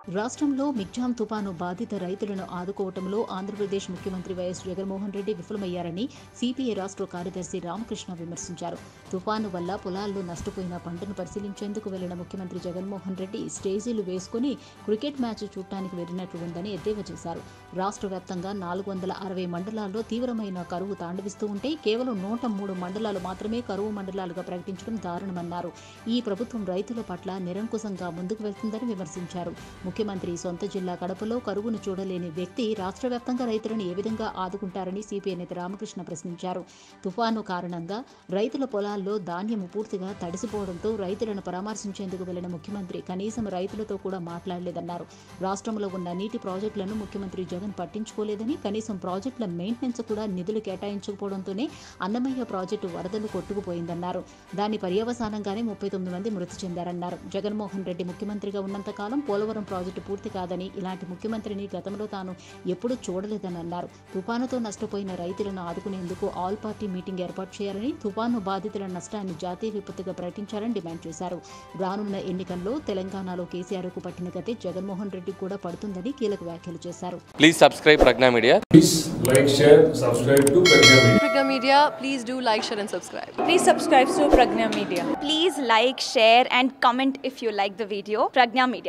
రాష్ట్రంలో మిగ్జాం తుపాను బాధిత రైతులను ఆదుకోవటంలో ఆంధ్రప్రదేశ్ ముఖ్యమంత్రి వైఎస్ జగన్మోహన్ రెడ్డి విఫలమయ్యారని సిపిఐ రాష్ట్ర కార్యదర్శి రామకృష్ణ విమర్శించారు తుపాను వల్ల పొలాల్లో నష్టపోయిన పంటను పరిశీలించేందుకు వెళ్లిన ముఖ్యమంత్రి జగన్మోహన్ రెడ్డి స్టేజీలు వేసుకుని క్రికెట్ మ్యాచ్ చూడటానికి వెళ్లినట్లు ఉందని ఎద్దేవా చేశారు రాష్ట్ర వ్యాప్తంగా నాలుగు వందల అరవై మండలాల్లో తీవ్రమైన కరువు తాండవిస్తూ ఉంటే కేవలం నూట మూడు మండలాలు మాత్రమే కరువు మండలాలుగా ప్రకటించడం దారుణమన్నారు ఈ ప్రభుత్వం రైతుల పట్ల నిరంకుశంగా ముందుకు వెళ్తుందని విమర్శించారు ముఖ్యమంత్రి సొంత జిల్లా కడపలో కరువును చూడలేని వ్యక్తి రాష్ట్ర వ్యాప్తంగా రైతులను ఏ విధంగా ఆదుకుంటారని సిపిఐ నేత రామకృష్ణ ప్రశ్నించారు తుఫాను కారణంగా రైతుల పొలాల్లో ధాన్యము పూర్తిగా తడిసిపోవడంతో రైతులను పరామర్శించేందుకు వెళ్లిన ముఖ్యమంత్రి కనీసం రైతులతో కూడా మాట్లాడలేదన్నారు రాష్ట్రంలో ఉన్న నీటి ప్రాజెక్టులను ముఖ్యమంత్రి జగన్ పట్టించుకోలేదని కనీసం ప్రాజెక్టుల మెయింటెనెన్స్ కూడా నిధులు కేటాయించకపోవడంతోనే అన్నమయ్య ప్రాజెక్టు వరదలు కొట్టుకుపోయిందన్నారు దాని పర్యవసానంగానే ముప్పై తొమ్మిది మంది మృతి చెందారన్నారు జగన్మోహన్ రెడ్డి ముఖ్యమంత్రిగా ఉన్నంతకాలం పోలవరం ప్రాజెక్టు పూర్తి కాదని ఇలాంటి ముఖ్యమంత్రిని గతంలో తాను ఎప్పుడూ చూడలేదని అన్నారు తుపానుతో నష్టపోయిన రైతులను ఆదుకునేందుకు ఆల్ పార్టీ మీటింగ్ ఏర్పాటు చేయాలని తుపాను బాధితుల నష్టాన్ని జాతీయ విపత్తుగా ప్రకటించాలని డిమాండ్ చేశారు రానున్న ఎన్నికల్లో తెలంగాణలో కేసీఆర్కు పట్టిన గతి జగన్మోహన్ రెడ్డి కూడా పడుతుందని కీలక వ్యాఖ్యలు చేశారు Please subscribe Pragna Media. Please like, share, subscribe to Pragya Media. Pragya Media, please do like, share, and subscribe. Please subscribe to Pragna Media. Please like, share, and comment if you like the video. Pragna Media.